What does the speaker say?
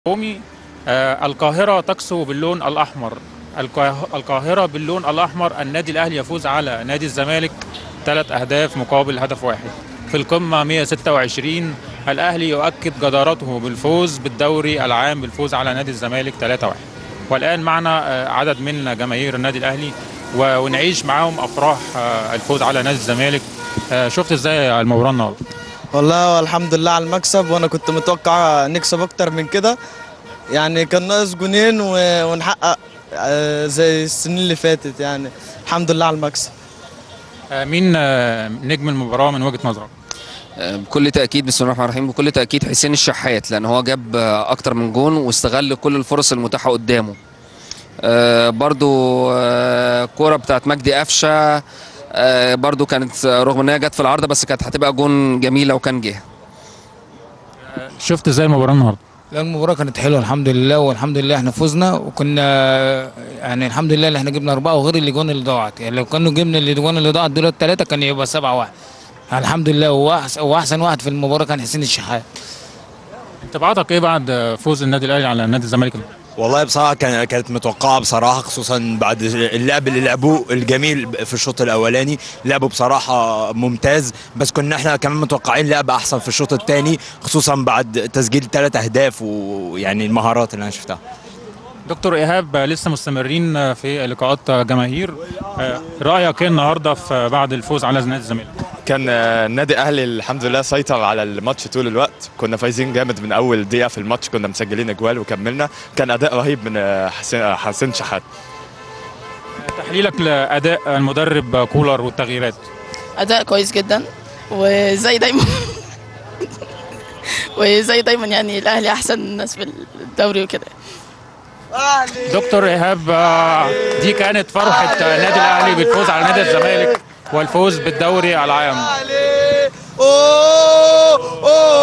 قومي آه، القاهرة تكسو باللون الأحمر القاه- القاهرة باللون الأحمر النادي الأهلي يفوز على نادي الزمالك ثلاث أهداف مقابل هدف واحد في القمة 126 الأهلي يؤكد جدارته بالفوز بالدوري العام بالفوز على نادي الزمالك 3-1 والآن معنا آه، عدد من جماهير النادي الأهلي و- ونعيش معاهم أفراح آه، الفوز على نادي الزمالك آه، شفت ازاي المباراة النهارده؟ والله والحمد لله على المكسب وانا كنت متوقع نكسب اكتر من كده يعني كان ناقص جونين و- ونحقق آه، زي السنين اللي فاتت يعني الحمد لله على المكسب آه، مين آه، نجم المباراة من وجهة نظرك؟ بكل تاكيد بسم الله الرحمن الرحيم بكل تاكيد حسين الشحات لان هو جاب اكتر من جون واستغل كل الفرص المتاحه قدامه آه، برضو آه، كوره بتاعت مجدي قفشه آه، برضو كانت رغم ان هي جت في العارضه بس كانت هتبقى جون جميل لو كان جه شفت ازاي المباراة النهارده؟ لا المباراة كانت حلوة الحمد لله والحمد لله احنا فزنا وكنا يعني الحمد لله اللي احنا جبنا أربعة وغير الأجوان اللي ضاعت يعني لو كانوا جبنا الأجوان اللي ضاعت دول التلاتة كان يبقى سبعة واحد الحمد لله وأحس- وأحسن واحد في المباراة كان حسين الشحات انطباعاتك ايه بعد فوز النادي الاهلي على نادي الزمالك والله بصراحة كان كانت متوقعة بصراحة خصوصا بعد اللعب اللي لعبوه الجميل في الشوط الأولاني لعبوا بصراحة ممتاز بس كنا احنا كمان متوقعين لعب أحسن في الشوط الثاني خصوصا بعد تسجيل ثلاث أهداف ويعني المهارات اللي أنا شفتها دكتور ايهاب لسه مستمرين في لقاءات جماهير آه، رايك ايه النهارده في بعد الفوز على نادي الزمالك كان آه، النادي الاهلي الحمد لله سيطر على الماتش طول الوقت كنا فايزين جامد من اول دقيقه في الماتش كنا مسجلين اجوال وكملنا كان اداء رهيب من آه، حسين آه، حسين شحات تحليلك لاداء المدرب كولر والتغييرات اداء كويس جدا وزي دايما وزي دايما يعني الاهلي احسن ناس في الدوري وكده دكتور ايهاب آه، دي كانت فرحه النادي الاهلي بالفوز على نادي الزمالك والفوز بالدوري العام أوه أوه